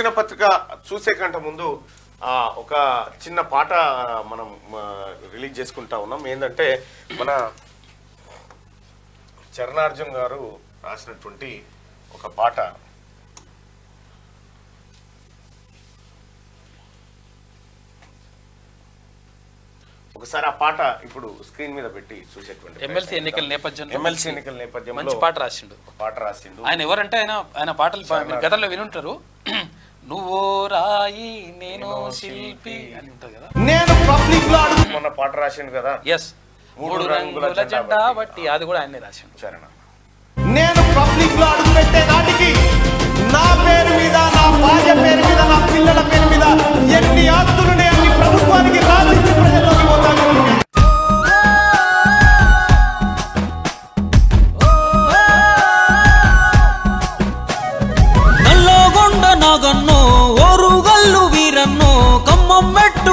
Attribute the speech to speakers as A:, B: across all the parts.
A: దినపత్రిక చూసే కంటే ముందు ఆ, ఒక చిన్న పాట మనం ఆ, రిలీజ్ చేసుకుంటా ఉన్నాం ఏంటంటే మన చరణార్జున్ గారు రాసినటువంటి ఒక పాట ఒకసారి ఆ పాట ఇప్పుడు స్క్రీన్ మీద పెట్టి చూసేటువంటి
B: ఎమ్మెల్సీ ఎన్నికల నేపథ్యంలో
A: ఎమ్మెల్సీ ఎన్నికల నేపథ్యంలో
B: మంచి పాట రాసిండు
A: పాట రాసిండు
B: ఆయన ఎవరంటే ఆయన ఆయన పాటలు పా- మీరు గతంలో వినుంటారు నువ్వో రాయి నేను శిల్పి అని ఉంటుంది కదా
A: నేను పబ్లిక్ లో మొన్న పాట రాసిండు కదా
B: ఎస్ మూడు రంగుల జెండా బట్టి అది కూడా ఆయనే రాసిండు
A: చరణ
C: నేను పబ్లిక్ లో అడుగు పెట్టే నాటికి నా పేరు మీద నా భార్య పేరు మీద నా పిల్లల పేరు మీద ఎన్ని ఆస్తులున్నాయి అన్ని ప్రభుత్వానికి రాబట్టి ప్రజల్లోకి పోతాను
D: నల్లగొండ నాగన్నో ఓరుగల్లు వీరన్నో కమ్మం మెట్టు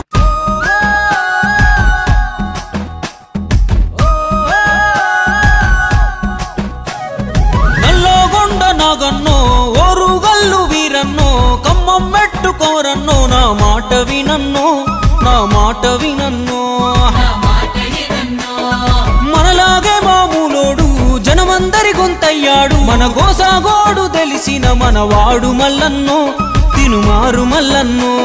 D: నల్లగొండ నాగన్నో ఓరుగల్లు వీరన్నో కమ్మం మెట్టు కోరన్నో నా మాట వినన్నో నా మాట వినన్నో మనలాగే మామూలోడు జనమందరి గొంతయ్యాడు మన గోసాగోడు తెలిసిన మనవాడు మల్లన్నో తినుమారు మల్లన్నో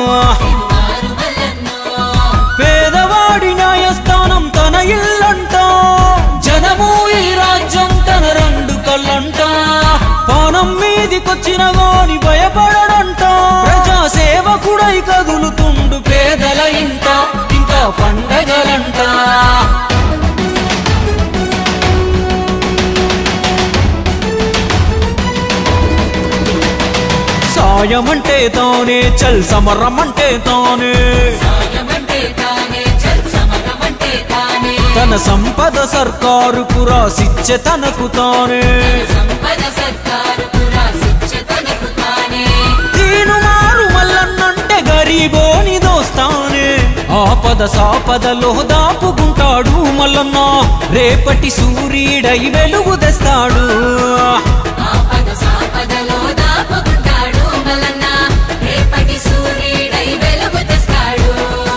D: పేదవాడి న్యాయస్థానం తన ఇల్లంట జనము ఈ రాజ్యం తన రెండు కళ్ళంట పానం మీదికొచ్చిన గాని భయపడడంట ప్రజా సేవకుడై కదులుతుండు పేదల ఇంట ఇంకా పండగలంట సాయమంటే తానే చల్ సమరమంటే తానే తన సంపద సర్కారుకు రాసిచ్చే తనకు తానే తీనుమారు మల్లన్నంటే గరీబోని దోస్తానే ఆపద సాపదలో దాపుకుంటాడు మల్లన్న రేపటి సూర్యుడై వెలుగు తెస్తాడు
E: ఆపద సాపదలో దాపుకుంటాడు మల్లన్న రేపటి సూర్యుడై వెలుగు తెస్తాడు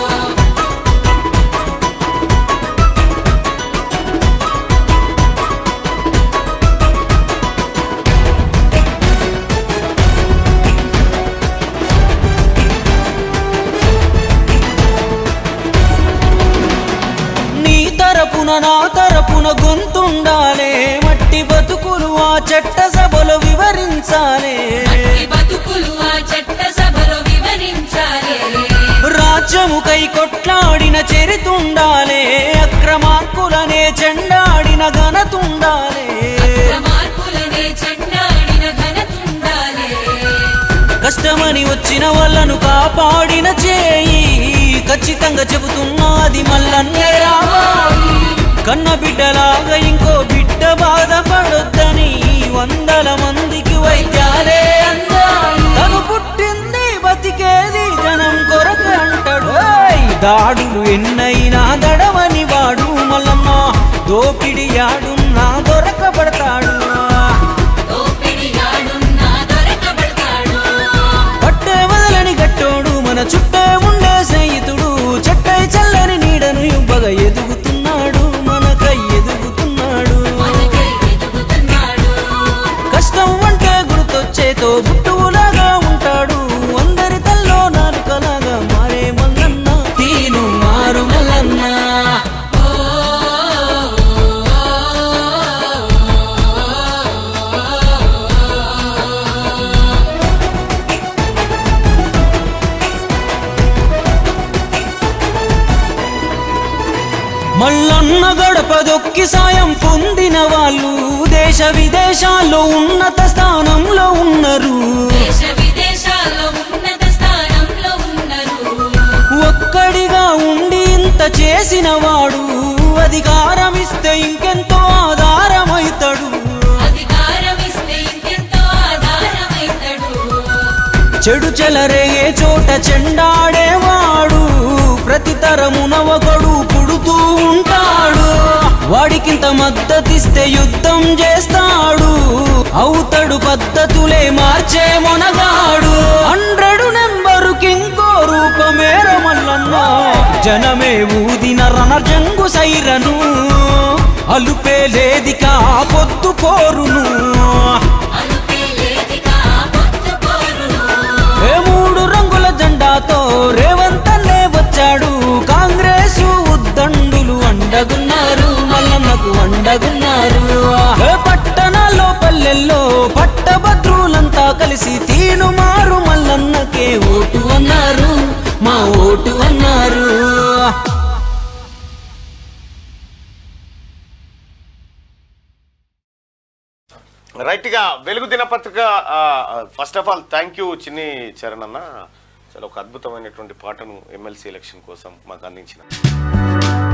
D: నీ తరపున నా తరపున గొంతుండాలే మట్టి బతుకులు ఆ చట్ట సభలో వివరించాలే
E: ఈ బతుకులు ఆ చట్ట సభలో వివరించాలి
D: రాజ్యముకై కొట్లాడిన చరితుండాలే అక్రమార్కులనే చెండాడిన ఘనతుండాలే
E: మార్పులనే చెండాడిన ఘనతుండాలి
D: కష్టమని వచ్చిన వాళ్ళను కాపాడిన చేయి ఖచ్చితంగా చెబుతున్నది మల్లన్నే రావాలి కన్న బిడ్డలాగా ఇంకో బిడ్డ బాధపడొద్దని వందల మందికి వైద్యాలే అందాలి తను పుట్టింది బతికేది జనం కొరకు అంటాడు ఏయ్! దాడులు ఎన్నైనా దడవని వాడు మల్లమ్మ దోపిడి ఆడున్నా దొరకబడతాడు
E: దోపిడి ఆడున్నా దొరకబడతాడు
D: పట్టే వదలని గట్టోడు మన చుట్టే ఉండే స్నేహితుడు చెట్టై చల్లని నీడను ఇవ్వగా ఎదుగుతున్నాడు మనకై ఎదుగుతున్నాడు
E: మనకై ఎదుగుతున్నాడు
D: కష్టం అంటే గుర్తొచ్చేతో బుట్టులాగా ఉంటాడు అందరి తల్లో నాలుకలాగా మారే మల్లన్న తీను మారు మల్లన్న మల్లన్న గడప దొక్కి సాయం పొందిన వాళ్ళు దేశ విదేశాల్లో ఉన్నత స్థానంలో ఉన్నారు
E: దేశ విదేశాల్లో ఉన్నత స్థానంలో ఉన్నారు
D: ఒక్కడిగా ఉండి ఇంత చేసిన వాడు అధికారం ఇస్తే ఇంకెంతో ఆధారమైతాడు
E: అధికారం ఇస్తే ఇంకెంతో ఆధారమైతాడు
D: చెడు చెలరేగే చోట చెండాడేవాడు ప్రతి తరమున ఒకడు పుడుతూ ఉంటాడు వాడికింత మద్దతిస్తే యుద్ధం చేస్తాడు అవుతాడు పద్ధతులే మార్చే మొనగాడు హండ్రెడ్ నెంబరుకి ఇంకో రూపమేర మల్లన్న జనమే ఊదిన రణజంగు సైరను అలుపే లేదికా పొద్దు పోరును
E: అనుపేలేదిగా పొత్తు పోరును
D: ఏ మూడు రంగుల జెండాతో రేవంతనే వచ్చాడు కాంగ్రెస్ ఉద్దండులు అండగున్నారు మల్లన్నకు అండగున్నారు ఏ పట్టణాల్లో పల్లెల్లో పట్టభద్రులంతా కలిసి తీను మారు మల్లన్నకే ఓటు అన్నారు మా ఓటు అన్నారు
A: రైట్గా వెలుగు దినపత్రిక first of all thank you Chinni Charan అన్న చాలా ఒక అద్భుతమైనటువంటి పాటను ఎమ్మెల్సీ ఎలక్షన్ కోసం మాకు అందించిన